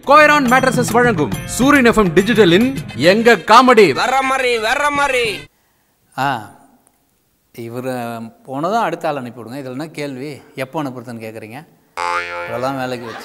கோயரான் mattresses வழங்கும் சூரியன் FM டிஜிட்டலின் எங்க காமெடி வர்ற மாதிரி வர்ற மாதிரி ஆ இவர் போனதும் அடுத்த ஆள் அனுப்பிவிடுங்க இதில் என்ன கேள்வி எப்போ அனுப்புறதுன்னு கேட்குறீங்க இவ்வளோதான் வேலைக்கு வச்சு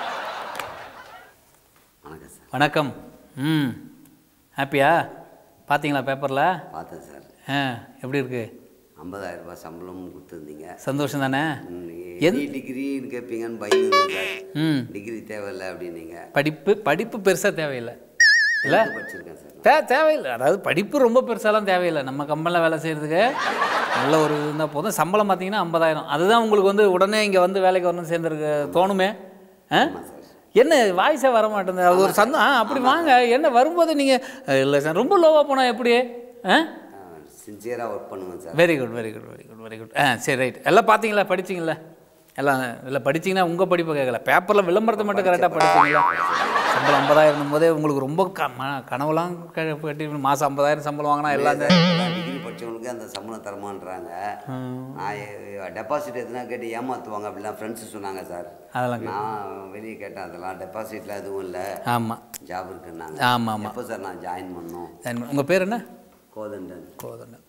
வணக்கம் சார் வணக்கம் ம் ஹாப்பியா பார்த்தீங்களா பேப்பரில் பார்த்தேன் சார் ஆ எப்படி இருக்கு ஐம்பதாயிரம் ரூபாய் சம்பளம் கொடுத்துருந்தீங்க சந்தோஷம் தானே எனி டிகிரின்னு கேட்பீங்கன்னு பயந்துருந்தேன் சார் ம் டிகிரி தேவையில்லை அப்படின்னீங்க படிப்பு படிப்பு பெருசாக தேவையில்லை இல்லை படிச்சிருக்கேன் சார் தே தேவையில்லை அதாவது படிப்பு ரொம்ப பெருசாலாம் தேவையில்லை நம்ம கம்பெனியில் வேலை செய்கிறதுக்கு நல்ல ஒரு இது இருந்தால் போதும் சம்பளம் பார்த்தீங்கன்னா ஐம்பதாயிரம் அதுதான் உங்களுக்கு வந்து உடனே இங்கே வந்து வேலைக்கு வரணும் சேர்ந்துருக்கு தோணுமே ஆ என்ன வாய்ஸே வர மாட்டேங்குது அது ஒரு சந்தம் ஆ அப்படி வாங்க என்ன வரும்போது நீங்கள் இல்லை சார் ரொம்ப லோவாக போனால் எப்படி ஆ சின்சியராக ஒர்க் பண்ணுவேன் sir very good very good very good very good ஆ சரி ரைட் எல்லாம் பார்த்தீங்களா படிச்சிங்களா எல்லாம் இல்லை படிச்சிங்கன்னா உங்கள் படிப்பை கேட்கல பேப்பரில் விளம்பரத்தை மட்டும் கரெக்டாக படிச்சிங்களா சம்பளம் ஐம்பதாயிரம் போதே உங்களுக்கு ரொம்ப க ம- கனவுலாம் க- கட்டி மாதம் ஐம்பதாயிரம் சம்பளம் வாங்கினா எல்லாம் இந்த- டிகிரி படித்தவங்களுக்கு அந்த சம்பளம் தரமான்றாங்க நான் டெபாசிட் எதுனா கேட்டு ஏமாற்றுவாங்க அப்படிலாம் ஃப்ரெண்ட்ஸு சொன்னாங்க சார் அதெல்லாம் கே- நான் வெளியே கேட்டேன் அதெல்லாம் டெபாசிட்லாம் எதுவும் இல்லை ஆமாம் ஜாப் இருக்குன்னாங்க ஆமாம் ஆமாம் எப்போ சார் நான் ஜாயின் பண்ணணும் உங்கள் பேர் என்ன கோதண்டன் கோதண்டன்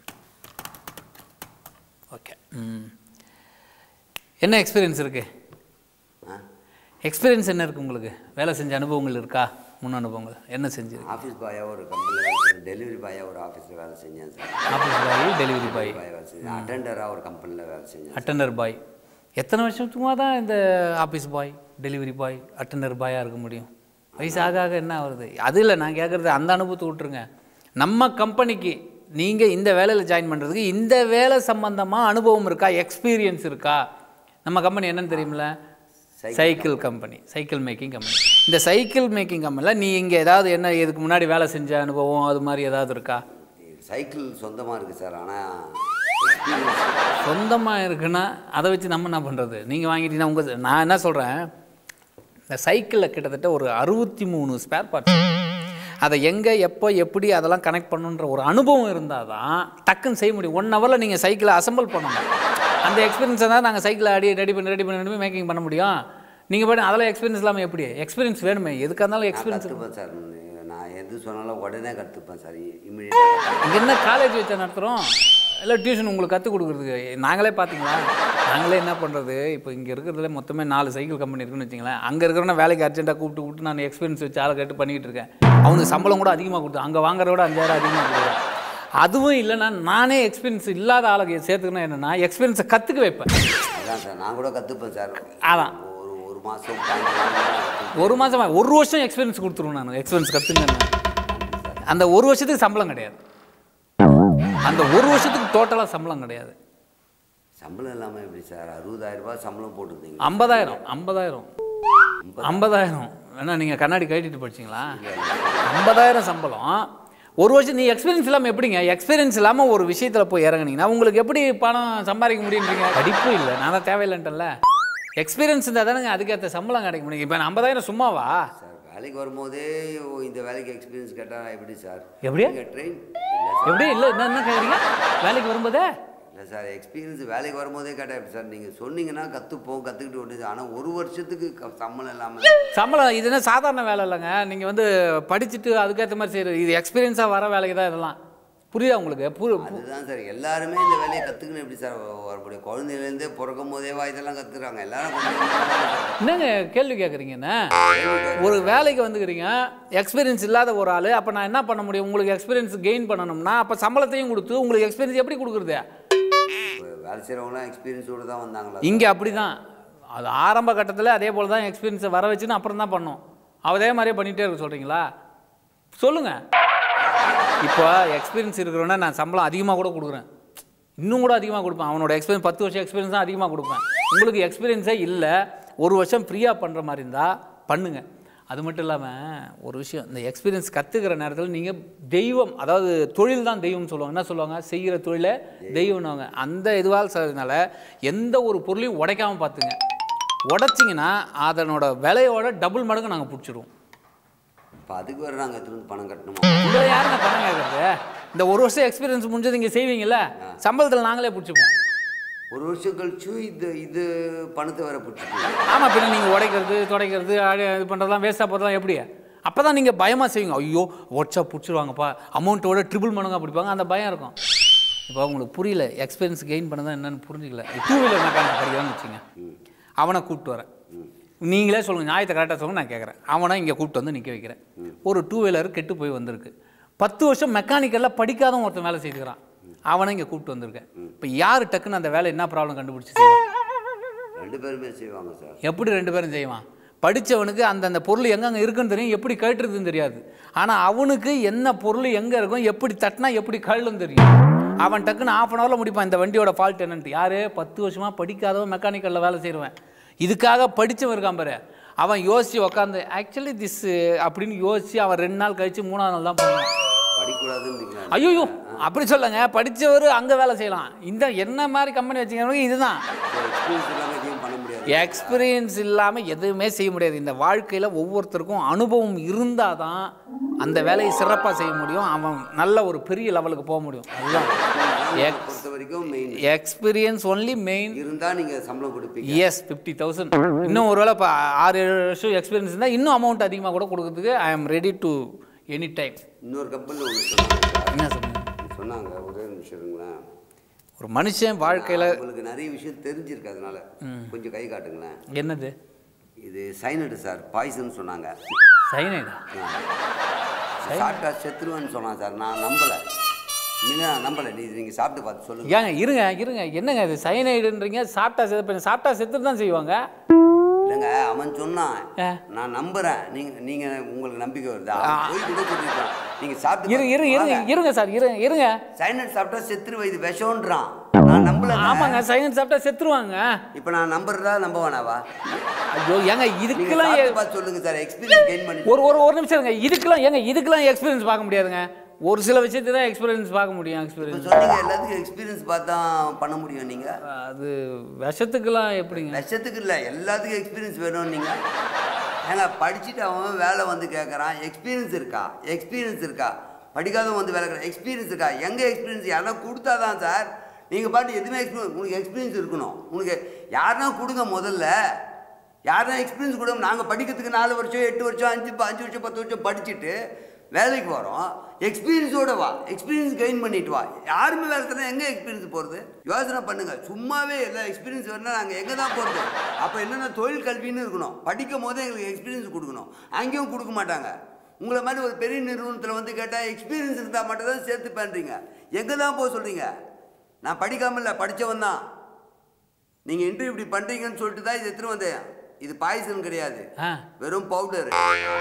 ஓகே ம் என்ன எக்ஸ்பீரியன்ஸ் இருக்குது ஆ எக்ஸ்பீரியன்ஸ் என்ன இருக்குது உங்களுக்கு வேலை செஞ்ச அனுபவங்கள் இருக்கா முன் அனுபவங்கள் என்ன செஞ்சு ஆஃபீஸ் பாயாக ஒரு கம்பெனியில் வேலை செஞ்சேன் டெலிவரி பாயாக ஒரு ஆஃபீஸில் வேலை செஞ்சேன் sir office boy delivery boy boy வேலை செஞ்சேன் அட்டெண்டராக ஒரு கம்பெனியில் வேலை செஞ்சேன் அட்டெண்டர் பாய் எத்தனை வருஷத்துக்குமா தான் இந்த office boy delivery boy attender பாயாக இருக்க முடியும் வயசு ஆக ஆக என்ன வருது அது இல்லை நான் கேட்குறது அந்த அனுபவத்தை விட்ருங்க நம்ம கம்பெனிக்கு நீங்கள் இந்த வேலையில் ஜாயின் பண்ணுறதுக்கு இந்த வேலை சம்பந்தமாக அனுபவம் இருக்கா எக்ஸ்பீரியன்ஸ் இருக்கா நம்ம கம்பெனி என்னன்னு தெரியுமில்ல cycle company cycle making company இந்த சைக்கிள் மேக்கிங் கம்பெனியில் நீ இங்கே ஏதாவது என்ன இதுக்கு முன்னாடி வேலை செஞ்ச அனுபவம் அது மாதிரி ஏதாவது இருக்கா சைக்கிள் சொந்தமாக இருக்குது சார் ஆனால் சொந்தமாக இருக்குன்னா அதை வச்சு நம்ம என்ன பண்ணுறது நீங்கள் வாங்கிட்டீங்கன்னா உங்கள் நான் என்ன சொல்கிறேன் இந்த சைக்கிளில் கிட்டத்தட்ட ஒரு அறுபத்தி மூணு ஸ்பேர் பார்ட்ஸ் அதை எங்கே எப்போ எப்படி அதெல்லாம் கனெக்ட் பண்ணுன்ற ஒரு அனுபவம் இருந்தால் தான் டக்குன்னு செய்ய முடியும் ஒன் ஹவரில் நீங்கள் சைக்கிளை அசம்பிள் பண்ணணும் அந்த எக்ஸ்பீரியன்ஸை தான் நாங்கள் சைக்கிளை அடி ரெடி பண்ணி ரெடி பண்ணி ரெடி மேக்கிங் பண்ண முடியும் நீங்கள் பாட்டு அதெல்லாம் எக்ஸ்பீரியன்ஸ் இல்லாமல் எப்படி எக்ஸ்பீரியன்ஸ் வேணுமே எதுக்காக இருந்தாலும் எக்ஸ்பீரியன்ஸ் கற்றுப்பேன் சார் நான் எது சொன்னாலும் உடனே கற்றுப்பேன் சார் இமீடியட்டாக இங்கே என்ன காலேஜ் வச்சா நடத்துகிறோம் இல்லை டியூஷன் உங்களுக்கு கற்றுக் கொடுக்குறதுக்கு நாங்களே பார்த்தீங்களா நாங்களே என்ன பண்ணுறது இப்போ இங்கே இருக்கிறதுல மொத்தமே நாலு சைக்கிள் கம்பெனி இருக்குன்னு வச்சுங்களேன் அங்கே இருக்கிறவன வேலைக்கு அர்ஜென்ட்டாக கூப்பிட்டு கூப்பிட்டு நான் எக்ஸ்பீரியன்ஸ் வச்சு ஆளை கேட்டு பண்ணிக்கிட்டு இருக்கேன் அவனுக்கு சம்பளம் கூட அதிகமாக கொடுத்து அங்கே வாங்குறத விட அஞ்சாயிரம் அதிகமாக கொடுக்குறேன் அதுவும் இல்லைன்னா நானே எக்ஸ்பீரியன்ஸ் இல்லாத ஆளுக்கு சேர்த்துக்கணும் என்னென்னா எக்ஸ்பீரியன்ஸை கற்றுக்க வைப்பேன் அதான் சார் நான் கூட கற்றுப்பேன் சார் அதான் ஒரு ஒரு மாதம் ஒரு மாதம் ஒரு வருஷம் எக்ஸ்பீரியன்ஸ் கொடுத்துருவேன் நான் எக்ஸ்பீரியன்ஸ் கற்றுங்க அந்த ஒரு வருஷத்துக்கு சம்பளம் கிடையாது அந்த ஒரு வருஷத்துக்கு டோட்டலாக சம்பளம் கிடையாது சம்பளம் இல்லாமல் எப்படி சார் அறுபதாயிரம் ரூபாய் சம்பளம் போட்டுருந்தீங்க ஐம்பதாயிரம் ஐம்பதாயிரம் ஐம்பதாயிரம் வேணா நீங்கள் கண்ணாடி கட்டிட்டு படிச்சீங்களா ஐம்பதாயிரம் சம்பளம் ஒரு வருஷம் நீ எக்ஸ்பீரியன்ஸ் இல்லாமல் எப்படிங்க எக்ஸ்பீரியன்ஸ் இல்லாமல் ஒரு விஷயத்தில் போய் இறங்குனீங்கன்னா உங்களுக்கு எப்படி பணம் சம்பாதிக்க முடியுன்றீங்க படிப்பு இல்லை நான் தான் தேவையில்லைன்ட்டல எக்ஸ்பீரியன்ஸ் இருந்தால் தானேங்க அதுக்கேற்ற சம்பளம் கிடைக்க முடியும் இப்போ ஐம்பதாயிரம் சும்மாவா சார் வேலைக்கு வரும்போதே ஓ, இந்த வேலைக்கு எக்ஸ்பீரியன்ஸ் கேட்டால் எப்படி சார் எப்படி நீங்கள் ட்ரெயின் எப்படி இல்லை என்ன என்ன கேட்குறீங்க வேலைக்கு வரும்போதே இல்லை சார் எக்ஸ்பீரியன்ஸ் வேலைக்கு வரும்போதே கேட்டால் எப்படி சார் நீங்கள் சொன்னீங்கன்னா கற்றுப்போம் கற்றுக்கிட்டு விட்டுது ஆனால் ஒரு வருஷத்துக்கு க- சம்பளம் இல்லாமல் சம்பளம் இது என்ன சாதாரண வேலை இல்லைங்க நீங்கள் வந்து படிச்சுட்டு அதுக்கேற்ற மாதிரி செய்கிறது இது எக்ஸ்பீரியன்ஸாக வர வேலைக்கு தான் இதெல்லாம் புரியுதா உங்களுக்கு புரி அதுதான் சார் எல்லாருமே இந்த வேலையை கற்றுக்கணும் எப்படி சார் வ- வர முடியும் குழந்தையிலேருந்தே பிறக்கும் போதேவா இதெல்லாம் கற்றுக்குறாங்க எல்லாரும் கொஞ்சம் கொஞ்சமா கத்துக்குறாங்க. என்னங்க கேள்வி கேட்குறீங்க என்ன ஒரு வேலைக்கு வந்துக்கிறீங்க எக்ஸ்பீரியன்ஸ் இல்லாத ஒரு ஆள் அப்போ நான் என்ன பண்ண முடியும் உங்களுக்கு எக்ஸ்பீரியன்ஸ் கெயின் பண்ணணும்னா அப்போ சம்பளத்தையும் கொடுத்து உங்களுக்கு எக்ஸ்பீரியன்ஸ் எப்படி கொடுக்குறது இப்போ வேலை செய்கிறவங்களாம் எக்ஸ்பீரியன்ஸோடு தான் வந்தாங்களா இங்கே அப்படி தான் அது ஆரம்ப கட்டத்தில் அதே போல் தான் எக்ஸ்பீரியன்ஸை வர வச்சுன்னு அப்புறம் தான் பண்ணோம் அதே மாதிரியே பண்ணிகிட்டே இருக்க சொல்கிறீங்களா சொல்லுங்கள் இப்போ எக்ஸ்பீரியன்ஸ் இருக்கிறவனா நான் சம்பளம் அதிகமாக கூட கொடுக்குறேன் இன்னும் கூட அதிகமாக கொடுப்பேன் அவனோட எக்ஸ்பீரியன்ஸ் பத்து வருஷம் எக்ஸ்பீரியன்ஸ் தான் அதிகமாக கொடுப்பேன் உங்களுக்கு எக்ஸ்பீரியன்ஸே இல்லை ஒரு வருஷம் ஃப்ரீயாக பண்ணுற மாதிரி இருந்தால் பண்ணுங்கள் அது மட்டும் இல்லாமல் ஒரு விஷயம் இந்த எக்ஸ்பீரியன்ஸ் கற்றுக்கிற நேரத்தில் நீங்கள் தெய்வம் அதாவது தொழில் தான் தெய்வம்னு சொல்லுவாங்க என்ன சொல்லுவாங்க செய்கிற தொழிலை தெய்வம்னுவாங்க அந்த இதுவால் செய்றதுனால எந்த ஒரு பொருளையும் உடைக்காமல் பார்த்துங்க உடைச்சிங்கன்னா அதனோட விலையோட டபுள் மடங்கு நாங்கள் பிடிச்சிருவோம் இப்போ அதுக்கு வேறு நாங்கள் திரும்ப பணம் கட்டணுமா உங்களை யாருங்க பணம் கேட்குறது இந்த ஒரு வருஷம் எக்ஸ்பீரியன்ஸ் முடிஞ்சது இங்கே செய்வீங்கல்ல சம்பளத்தில் நாங்களே பிடிச்சிப்போம் ஒரு வருஷம் கழிச்சு இது இது பணத்தை வேற பிடிச்சிட்டு ஆமாம் பின்ன நீங்கள் உடைக்கிறது துடைக்கிறது அடி- இது பண்ணுறதுலாம் வேஸ்ட்டாக போகிறதுலாம் எப்படி அப்போ தான் நீங்கள் பயமாக செய்வீங்க ஐயோ ஒட்சா பிடிச்சிருவாங்கப்பா அமௌண்ட்டோட ட்ரிபிள் மடங்காக பிடிப்பாங்க அந்த பயம் இருக்கும் இப்போ உங்களுக்கு புரியல எக்ஸ்பீரியன்ஸ் கெயின் பண்ணதான் என்னன்னு புரிஞ்சிக்கல டூ வீலர் மெக்கானிக் படிக்கிறான்னு வச்சுங்க அவனை கூப்பிட்டு வரேன் நீங்களே சொல்லுங்கள் நியாயத்தை கரெக்டாக சொல்லுங்க நான் கேட்குறேன் அவனை இங்கே கூப்பிட்டு வந்து நிற்க வைக்கிறேன் ஒரு டூ வீலர் கெட்டு போய் வந்திருக்கு பத்து வருஷம் மெக்கானிக்கெல்லாம் படிக்காதவன் ஒருத்தன் வேலை செய்துக்கிறான் அவனை இங்கே கூப்பிட்டு வந்திருக்கேன் இப்போ யார் டக்குன்னு அந்த வேலை என்ன ப்ராப்ளம் கண்டுபிடிச்சி செய்வான் ரெண்டு பேருமே செய்வாங்க சார் எப்படி ரெண்டு பேரும் செய்வான் படித்தவனுக்கு அந்தந்த பொருள் எங்கெங்கே இருக்குன்னு தெரியும் எப்படி கழட்டுறதுன்னு தெரியாது ஆனால் அவனுக்கு என்ன பொருள் எங்கே இருக்கும் எப்படி தட்டினா எப்படி கழுன்னு தெரியும் அவன் டக்குன்னு ஆஃப் அன் ஹவரில் முடிப்பான் இந்த வண்டியோட ஃபால்ட் என்னன்ட்டு யார் பத்து வருஷமாக படிக்காதவன் மெக்கானிக்கலில் வேலை செய்கிறவன் இதுக்காக படித்தவன் இருக்கான் பாரு அவன் யோசித்து உக்காந்து ஆக்சுவலி திஸ் அப்படின்னு யோசித்து அவன் ரெண்டு நாள் கழித்து மூணாவது நாள் தான் பண்ணுவான் படிக்கூடாதுன்னு ஐயோ அப்படி சொல்லுங்க படித்தவர் அங்கே வேலை செய்யலாம் இந்த என்ன மாதிரி கம்பெனி வச்சுக்கிறவங்க இதுதான் எக்ஸ்பீரியன்ஸ் இல்லாமல் எதையும் பண்ண முடியாது எக்ஸ்பீரியன்ஸ் இல்லாமல் எதுவுமே செய்ய முடியாது இந்த வாழ்க்கையில் ஒவ்வொருத்தருக்கும் அனுபவம் இருந்தால் தான் அந்த வேலையை சிறப்பாக செய்ய முடியும் அவன் நல்ல ஒரு பெரிய லெவலுக்கு போக முடியும் அதுதான் எக்ஸ் பொறுத்த வரைக்கும் மெயின் எக்ஸ்பீரியன்ஸ் ஒன்லி மெயின் இருந்தால் நீங்கள் சம்பளம் கொடுப்பீங்க எஸ் ஃபிஃப்டி தௌசண்ட் இன்னும் ஒருவேளை இப்போ ஆறு ஏழு வருஷம் எக்ஸ்பீரியன்ஸ் இருந்தால் இன்னும் அமௌண்ட் அதிகமாக கூட கொடுக்கறதுக்கு ஐ am ready to any time இன்னொரு கம்பெனியில் ஒன்று சொன்னாங்க என்ன சொல்லுங்க சொன்னாங்க ஒரே நிமிஷம் இருங்களேன் ஒரு மனுஷன் வாழ்க்கையில் உங்களுக்கு நிறைய விஷயம் தெரிஞ்சிருக்கு அதனால கொஞ்சம் கை காட்டுங்களேன் என்னது இது சைனடு சார் பாய்சன் சொன்னாங்க சைனைடா சாப்பிட்டா செத்துருவேன்னு சொன்னான் சார் நான் நம்பலை இல்லை நான் நம்பலை நீ நீங்கள் சாப்பிட்டு பார்த்து சொல்லுங்க ஏங்க இருங்க இருங்க என்னங்க இது சைனைடுன்றீங்க சாப்பிட்டா செத்து சாப்பிட்டா செத்து தான் செய்வாங்க இல்லைங்க அவன் சொன்னான் ஆ. நான் நம்புறேன் நீங்க நீங்க உங்களுக்கு நம்பிக்கை வருதா அவன் போய் கூட சொல்லிருக்கான் நீங்க சாப்பிட்டு இரு இரு இருங்க வாங்க. இருங்க சார் இருங்க இருங்க சைனட் சாப்பிட்டா செத்துருவ இது விஷம்ன்றான் நான் நம்பல ஆமாங்க சைனஸ் சாப்பிட்டா செத்துருவாங்க இப்போ நான் நம்புறதா நம்ப வேணாவா ஐயோ ஏங்க நீங்க இதுக்கெல்லாம் சாப்பிட்டு ஏ- பார்த்து சொல்லுங்க சார் எக்ஸ்பீரியன்ஸ் கெயின் பண்ணி ஒரு ஒரு ஒரு நிமிஷம் இருங்க இதுக்கெல்லாம் ஏங்க இதுக்கெல்லாம் எக்ஸ்பீரியன்ஸ் பார்க்க முடியாதுங்க ஒரு சில விஷயத்துக்கு தான் எக்ஸ்பீரியன்ஸ் பார்க்க முடியும் இப்போ எக்ஸ்பீரியன்ஸ் சொன்னீங்க எல்லாத்துக்கும் எக்ஸ்பீரியன்ஸ் பார்த்தா பண்ண முடியும் நீங்க அது விஷத்துக்கெல்லாம் எப்படிங்க லட்சத்துக்கு இல்லை எல்லாத்துக்கும் எக்ஸ்பீரியன்ஸ் வேணும் நீங்க ஏங்க படிச்சுட்டு அவன் வேலை வந்து கேட்குறான் எக்ஸ்பீரியன்ஸ் இருக்கா எக்ஸ்பீரியன்ஸ் இருக்கா படிக்காதவன் வந்து வேலை எக்ஸ்பீரியன்ஸ் இருக்கா எங்கே எக்ஸ்பீரியன்ஸ் யாரா கொடுத்தா தான் சார் நீங்கள் பாட்டு எதுவுமே எக்ஸ்பீரியன்ஸ் உங்களுக்கு எக்ஸ்பீரியன்ஸ் இருக்கணும் உங்களுக்கு யாருன்னா கொடுங்க முதல்ல யாருன்னா எக்ஸ்பீரியன்ஸ் கொடுங்க நாங்கள் படிக்கிறதுக்கு நாலு வருஷம் எட்டு வருஷம் அஞ்சு ப- அஞ்சு வருஷம் பத்து வருஷம் படிச்சுட்டு வேலைக்கு வரோம் எக்ஸ்பீரியன்ஸோட வா எக்ஸ்பீரியன்ஸ் கெயின் பண்ணிட்டு வா யாருமே வேலை தரா எங்கே எக்ஸ்பீரியன்ஸ் போகிறது யோசனை பண்ணுங்க சும்மாவே எல்லா எக்ஸ்பீரியன்ஸ் வரணும் நாங்கள் எங்கே தான் போகிறது அப்போ என்னென்ன தொழில் கல்வின்னு இருக்கணும் படிக்கும் போதே எங்களுக்கு எக்ஸ்பீரியன்ஸ் கொடுக்கணும் அங்கேயும் கொடுக்க மாட்டாங்க உங்களை மாதிரி ஒரு பெரிய நிறுவனத்தில் வந்து கேட்டால் எக்ஸ்பீரியன்ஸ் இருந்தால் மட்டும் தான் சேர்த்து பண்ணுறீங்க எங்கே தான் போக சொல்கிறீங்க நான் படிக்காமல் இல்லை படித்தவன் தான் நீங்கள் இன்டர்வியூ இப்படி பண்ணுறீங்கன்னு சொல்லிட்டு தான் இது எடுத்துகிட்டு வந்தேன் இது பாய்சன் கிடையாது ஆ வெறும் பவுடர்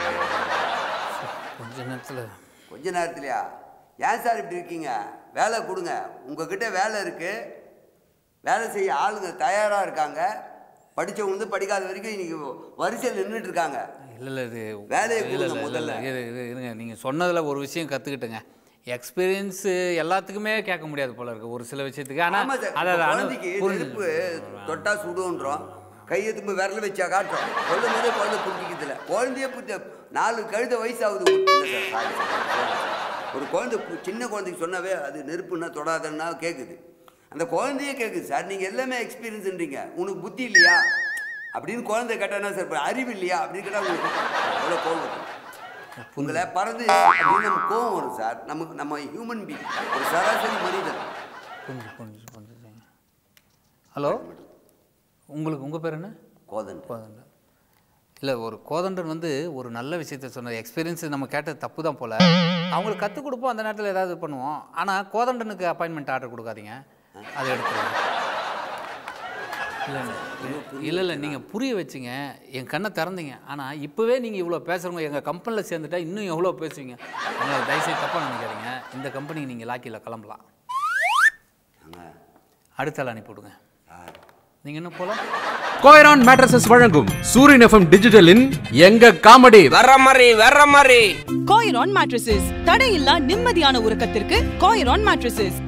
கொஞ்ச நேரத்தில் கொஞ்ச நேரத்துலையா ஏன் சார் இப்படி இருக்கீங்க வேலை கொடுங்க உங்ககிட்ட வேலை இருக்கு வேலை செய்ய ஆளுங்க தயாராக இருக்காங்க படிச்சவங்க வந்து படிக்காத வரைக்கும் இன்னைக்கு வரிசையில் நின்றுட்டு இருக்காங்க இல்லை இல்லை இது வேலையை இல்லை கொடுங்க இல்லை இல்லை முதல்ல. இரு இரு இருங்க நீங்கள் சொன்னதில் ஒரு விஷயம் கற்றுக்கிட்டுங்க எக்ஸ்பீரியன்ஸு எல்லாத்துக்குமே கேட்க முடியாது போல இருக்கு ஒரு சில விஷயத்துக்கு ஆமா ஆனால் சார் அதை இப்ப அதை குழந்தைக்கு அனு புரிஞ்சு நெருப்பு தொட்டா சுடுன்றோம் கையை திரும்ப விரல வச்சா காட்டுறோம் சொல்லும் போதே குழந்தை புரிஞ்சிக்கிறதுல குழந்தைய புரிஞ்ச நாலு கழுத வயசாகுது இல்ல சார், sorry சார். ஒரு குழந்தை கு- சின்ன குழந்தைக்கு சொன்னாவே அது நெருப்புன்னா தொடாதன்னா கேட்குது அந்த குழந்தையே கேட்குது சார் நீங்கள் எல்லாமே எக்ஸ்பீரியன்ஸ்ன்றீங்க உனக்கு புத்தி இல்லையா அப்படின்னு குழந்தை கேட்டானா சார் இப்ப அறிவு இல்லையா அப்படின்னு கேட்டால் உங்களுக்கு எவ்வளோ கோவம் வரும் உங்களை பறந்து அப்படின்னு நமக்கு கோவம் வரும் சார் நமக்கு நம்ம ஹியூமன் பீங் ஒரு சராசரி மனிதன் புரிஞ்சு புரிஞ்சு புரிஞ்சுங்க ஹலோ உங்களுக்கு உங்கள் பேர் என்ன கோதன் கோதண்டன் இல்லை ஒரு கோதண்டன் வந்து ஒரு நல்ல விஷயத்த சொன்னார் எக்ஸ்பீரியன்ஸ் நம்ம கேட்டது தப்பு தான் போல் அவங்களுக்கு கற்றுக் கொடுப்போம் அந்த நேரத்தில் ஏதாவது பண்ணுவோம் ஆனால் கோதண்டனுக்கு அப்பாயின்மெண்ட் ஆர்டர் கொடுக்காதீங்க அதை எடுத்துருங்க இல்லை இல்லை இல்லை நீங்கள் புரிய வச்சிங்க என் கண்ணை திறந்தீங்க ஆனால் இப்போவே நீங்கள் இவ்வளோ பேசுகிறவங்க எங்கள் கம்பெனியில் சேர்ந்துட்டா இன்னும் எவ்வளோ பேசுவீங்க அதனால் தயவுசெய்து தப்பாக நினைக்காதீங்க இந்த கம்பெனிக்கு நீங்கள் லாக்கியில் கிளம்பலாம் ஆங்க அடுத்த ஆள் அனுப்பிவிடுங்க சார் நீங்கள் இன்னும் போகலாம் கோயரான் மேட்ரஸஸ் வழங்கும் சூரியன் எஃப்எம் டிஜிட்டலின் எங்க காமெடி வர்ற மாதிரி வர்ற மாதிரி கோயரான் மேட்ரஸஸ் தடையில்லா நிம்மதியான உறக்கத்திற்கு கோயரான் மேட்ரஸஸ்